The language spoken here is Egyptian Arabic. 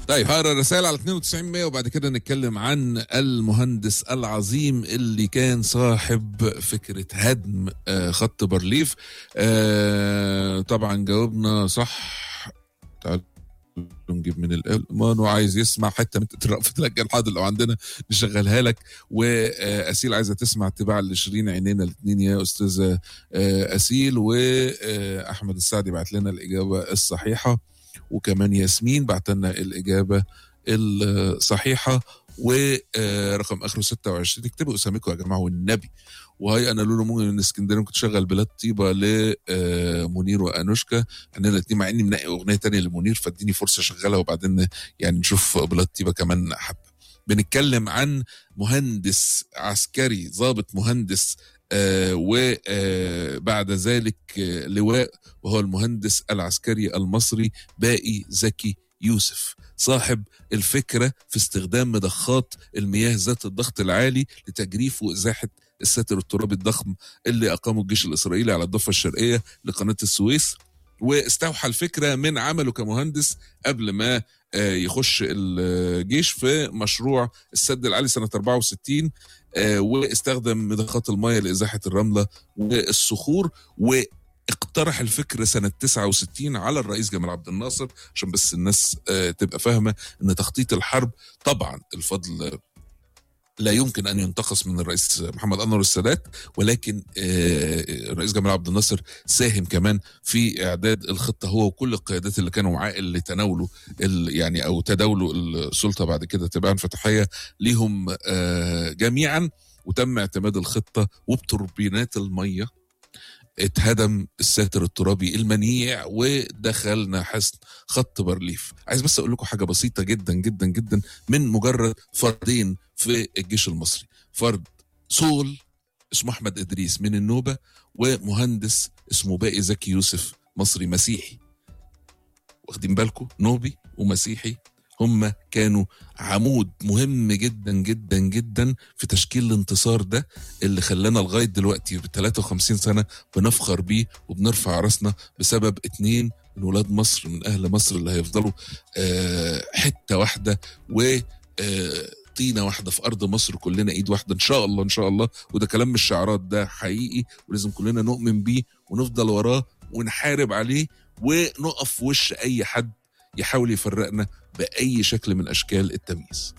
طيب هقرا الرسائل على 92 100 وبعد كده نتكلم عن المهندس العظيم اللي كان صاحب فكره هدم آه، خط بارليف آه، طبعا جاوبنا صح تعالوا نجيب من الاول مانو عايز يسمع حته من رأفت لك الحاضر لو عندنا نشغلها لك واسيل عايزه تسمع تباع لشيرين عينينا الاثنين يا استاذه آه، اسيل واحمد السعدي بعت لنا الاجابه الصحيحه وكمان ياسمين بعت لنا الاجابه الصحيحه ورقم اخره 26 اكتبوا اساميكم يا جماعه والنبي وهي انا لولو مؤمن من اسكندريه ممكن تشغل بلاد طيبه لمنير وانوشكا عندنا الاثنين مع اني منقي اغنيه تانية لمنير فاديني فرصه اشغلها وبعدين يعني نشوف بلاد طيبه كمان حبه بنتكلم عن مهندس عسكري ضابط مهندس آه وبعد ذلك آه لواء وهو المهندس العسكري المصري باقي زكي يوسف صاحب الفكرة في استخدام مضخات المياه ذات الضغط العالي لتجريف وإزاحة الساتر الترابي الضخم اللي أقامه الجيش الإسرائيلي على الضفة الشرقية لقناة السويس واستوحى الفكرة من عمله كمهندس قبل ما آه، يخش الجيش في مشروع السد العالي سنة 64 آه، واستخدم مضخات المياه لإزاحة الرملة والصخور واقترح الفكرة سنة 69 على الرئيس جمال عبد الناصر عشان بس الناس آه، تبقى فاهمة ان تخطيط الحرب طبعا الفضل لا يمكن ان ينتقص من الرئيس محمد انور السادات ولكن آه، الرئيس جمال عبد الناصر ساهم كمان في اعداد الخطه هو وكل القيادات اللي كانوا معاه اللي تناولوا ال- يعني او تداولوا السلطه بعد كده تباعا فتحيه ليهم آه، جميعا وتم اعتماد الخطه وبتوربينات الميه اتهدم الساتر الترابي المنيع ودخلنا حصن خط بارليف عايز بس اقول لكم حاجه بسيطه جدا جدا جدا من مجرد فردين في الجيش المصري فرد صول اسمه احمد ادريس من النوبه ومهندس اسمه باقي زكي يوسف مصري مسيحي واخدين بالكم نوبي ومسيحي هم كانوا عمود مهم جدا جدا جدا في تشكيل الانتصار ده اللي خلانا لغايه دلوقتي ب 53 سنه بنفخر بيه وبنرفع راسنا بسبب اتنين من ولاد مصر من اهل مصر اللي هيفضلوا آه، حته واحده و آه، طينه واحده في ارض مصر كلنا ايد واحده ان شاء الله ان شاء الله وده كلام مش شعارات ده حقيقي ولازم كلنا نؤمن بيه ونفضل وراه ونحارب عليه ونقف في وش اي حد يحاول يفرقنا باي شكل من اشكال التمييز